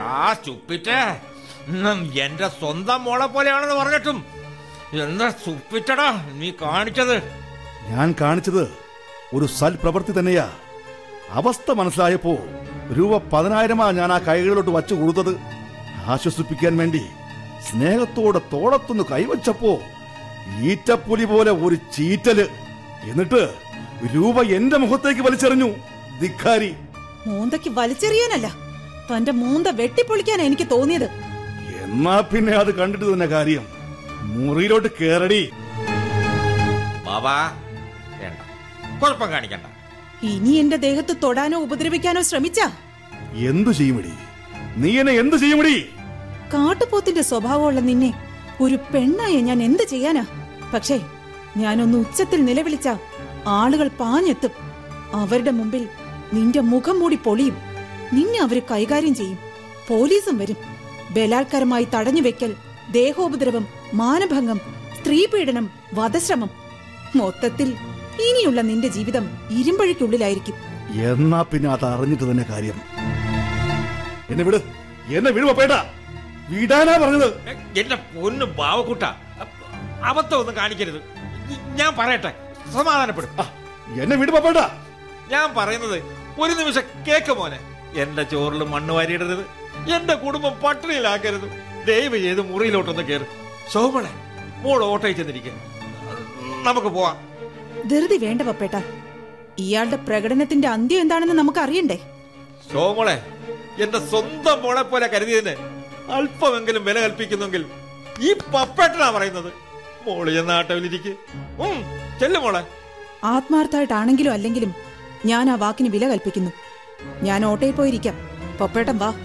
ആ ചുപ്പിറ്റേ ഉം, എന്റെ സ്വന്തം മോളെ പോലെയാണെന്ന് പറഞ്ഞിട്ടും എന്താ സുപ്പിറ്റടാ നീ കാണിച്ചത് ഞാൻ കാണിച്ചത് ഒരു സൽപ്രവൃത്തി തന്നെയാ അവസ്ഥ മനസ്സിലായപ്പോ രൂപ പതിനായിരമാ ഞാൻ ആ കൈകളിലോട്ട് വച്ചു കൊടുത്തത് ആശ്വസിപ്പിക്കാൻ വേണ്ടി സ്നേഹത്തോടെ തോളത്തൊന്ന് കൈവച്ചപ്പോ ഈറ്റപ്പുലി പോലെ ഒരു ചീറ്റല് എന്നിട്ട് രൂപ എന്റെ മുഖത്തേക്ക് വലിച്ചെറിഞ്ഞു ധിക്കാരി മൂന്തയ്ക്ക് വലിച്ചെറിയാനല്ല തന്റെ മൂന്ത വെട്ടിപ്പൊളിക്കാനാ എനിക്ക് തോന്നിയത് എന്നാ പിന്നെ അത് കണ്ടിട്ട് തന്നെ കാര്യം മുറിയിലോട്ട് കേറടി ബാബാ വേണ്ട കുഴപ്പം കാണിക്കണ്ട ഇനി എന്റെ ദേഹത്ത് തൊടാനോ ഉപദ്രവിക്കാനോ ശ്രമിച്ചാ എന്തു ചെയ്യുമടി നീ എന്നെ എന്തു ചെയ്യുമടി കാട്ടുപോത്തിന്റെ സ്വഭാവമുള്ള നിന്നെ ഒരു പെണ്ണായ ഞാൻ എന്ത് ചെയ്യാനാ പക്ഷേ ഞാനൊന്ന് ഉച്ചത്തിൽ നിലവിളിച്ച ആളുകൾ പാഞ്ഞെത്തും അവരുടെ മുമ്പിൽ നിന്റെ മുഖം മൂടി പൊളിയും നിന്നെ അവര് കൈകാര്യം ചെയ്യും പോലീസും വരും ബലാത്കാരമായി തടഞ്ഞു വെക്കൽ ദേഹോപദ്രവം മാനഭംഗം സ്ത്രീപീഡനം വധശ്രമം മൊത്തത്തിൽ ഇനിയുള്ള നിന്റെ ജീവിതം ഇരുമ്പഴിക്കുള്ളിലായിരിക്കും എന്നാ പിന്നെ അത് അറിഞ്ഞിട്ട് തന്നെ കാര്യം എന്നെ വിട് എന്നെ വിടുവ പേട്ട വിടാനാ പറഞ്ഞത് എ, എന്റെ പൊന്നു ബാവക്കുട്ട അബദ്ധം ഒന്നും കാണിക്കരുത് ഞ- ഞാൻ പറയട്ടെ സമാധാനപ്പെടും ആ, എന്നെ വിടുവ പേട്ട ഞാൻ പറയുന്നത് ഒരു നിമിഷം കേക്ക് മോനെ എന്റെ ചോറിൽ മണ്ണ് വാരിയിടരുത് എന്റെ കുടുംബം പട്ടിണിയിലാക്കരുത് ദയവ് ചെയ്ത് മുറിയിലോട്ടൊന്ന് കയറും ശോഭളെ മോൾ ഓട്ടോയിൽ ചെന്നിരിക്കുക നമുക്ക് പോവാം ധൃതി വേണ്ട പപ്പേട്ട ഇയാളുടെ പ്രകടനത്തിന്റെ അന്ത്യം എന്താണെന്ന് നമുക്ക് അറിയണ്ടേ ശോമളെ എന്റെ സ്വന്തം മോളെ പോലെ കരുതിയതിന് അല്പമെങ്കിലും വില കൽപ്പിക്കുന്നെങ്കിൽ ഈ പപ്പേട്ടനാ പറയുന്നത് മോള് ചെന്ന ആട്ടോയിലിരിക്ക് ഉം ചെല്ലു മോളെ ആത്മാർത്ഥമായിട്ടാണെങ്കിലും അല്ലെങ്കിലും ഞാൻ ആ വാക്കിന് വില കൽപ്പിക്കുന്നു ഞാൻ ഓട്ടോയിൽ പോയിരിക്കാം പപ്പേട്ടൻ വാ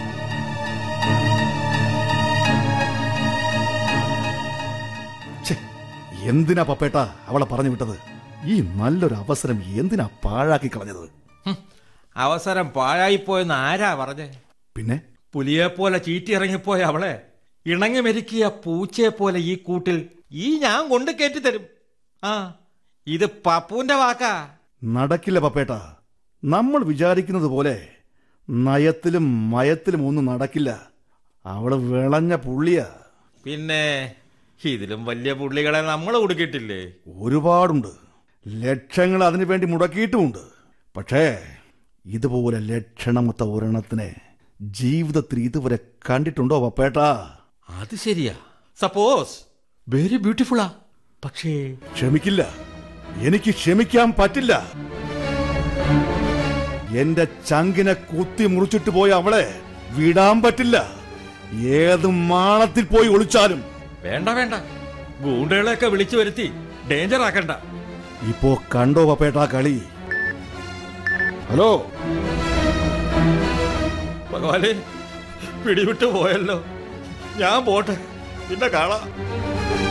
ഛെ, എന്തിനാ പപ്പേട്ട അവളെ പറഞ്ഞു വിട്ടത് ഈ നല്ലൊരു അവസരം എന്തിനാ പാഴാക്കി കളഞ്ഞത് ഹും, അവസരം പാഴായിപ്പോയെന്ന് ആരാ പറഞ്ഞേ പിന്നെ പുലിയെപ്പോലെ ചീറ്റി ഇറങ്ങിപ്പോയ അവളെ ഇണങ്ങി മെരുക്കിയ പൂച്ചയെ പോലെ ഈ കൂട്ടിൽ ഈ ഞാൻ കൊണ്ട് കയറ്റി തരും ആ ഇത് പപ്പുവിന്റെ വാക്കാ നടക്കില്ല പപ്പേട്ട നമ്മൾ വിചാരിക്കുന്നത് പോലെ നയത്തിലും മയത്തിലും ഒന്നും നടക്കില്ല അവള് വിളഞ്ഞ പുള്ളിയാ പിന്നെ ഇതിലും വലിയ പുള്ളികളെ നമ്മൾ കൊടുക്കിട്ടില്ലേ ഒരുപാടുണ്ട് ലക്ഷങ്ങൾ അതിനു വേണ്ടി മുടക്കിയിട്ടുമുണ്ട് പക്ഷേ ഇതുപോലെ ലക്ഷണമൊത്ത ഒരെണ്ണത്തിനെ ജീവിതത്തിൽ ഇതുവരെ കണ്ടിട്ടുണ്ടോ പപ്പേട്ടാ അത് ശരിയാ സപ്പോസ് വെരി ബ്യൂട്ടിഫുള്ളാ പക്ഷേ ക്ഷമിക്കില്ല എനിക്ക് ക്ഷമിക്കാൻ പറ്റില്ല എന്റെ ചങ്കിനെ കുത്തി മുറിച്ചിട്ട് പോയ അവളെ വിടാൻ പറ്റില്ല ഏത് മാളത്തിൽ പോയി ഒളിച്ചാലും വേണ്ട വേണ്ട ഗൂണ്ടകളെയൊക്കെ വിളിച്ചു വരുത്തി ഡേഞ്ചർ ആക്കണ്ട ഇപ്പോ കണ്ടോ പപ്പേട്ടാ കളി ഹലോ ഭഗവാനെ പിടിവിട്ട് പോയല്ലോ ഞാൻ പോട്ടെ പിന്നെ കാണാം